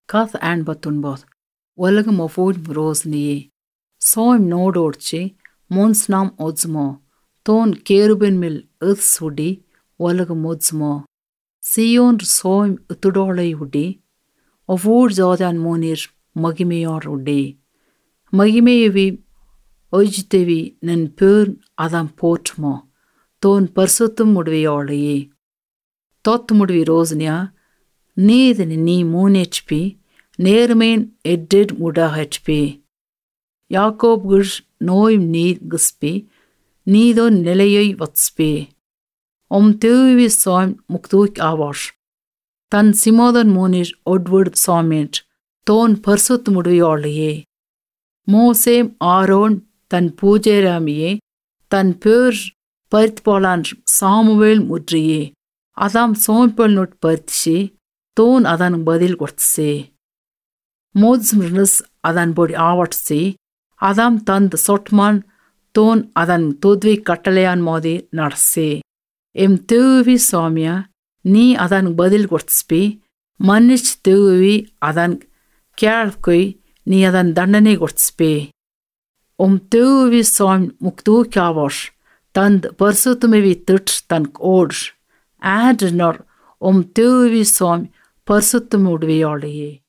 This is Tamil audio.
Cath and batunboth. Welcome of old rosnie. Saw him no dorche, mons nam odzmo. Ton kerubin mil earth sudi, welcome odzmo. Sion saw him utudole udi. Of old Jordan monir, magimeyor udi. Magimeyevi ஒய்ஜித்தேவி நன் பேர் அதான் போற்றுமோ தோன் பரிசுத்தம் முடுவையோளையே தோத்து முடுவி ரோசனியா நீதனி நீ மூன் ஹெச்பி நேர்மேன் எட்டெட் முடா ஹெச்பி யாக்கோப் குஷ் நோய் நீ கிஸ்பி நீதோ நிலையை வத்ஸ்பி ஒம் தேவி சாம் முக்தூக் ஆவாஷ் தன் சிமோதன் மூனிர் ஒட்வர்ட் சாமேட் தோன் பரிசுத்து முடுவையோளையே மோசேம் ஆரோன் தன் பூஜேராமியே தன் பேர் பரித்பாலான் சாமுவேல் முற்றியே அதாம் சோம்பல் நோட் பரித்ஷி தோன் அதன் பதில் கொட்சே மோத்ஸ் மிருனஸ் அதன் பொடி ஆவட்சி அதாம் தந்த் சொட்மான் தோன் அதன் தோத்வி கட்டளையான் மோதி நடசே எம் தேவி சுவாமியா நீ அதன் பதில் கொட்ஸ்பி மன்னிச் தேவி அதன் கேழ்கொய் நீ அதன் தண்டனை கொட்ஸ்பே om døvi som mukdu kjavors, tand persutumevi tuts tan års, ädnor om døvi som persutumudvi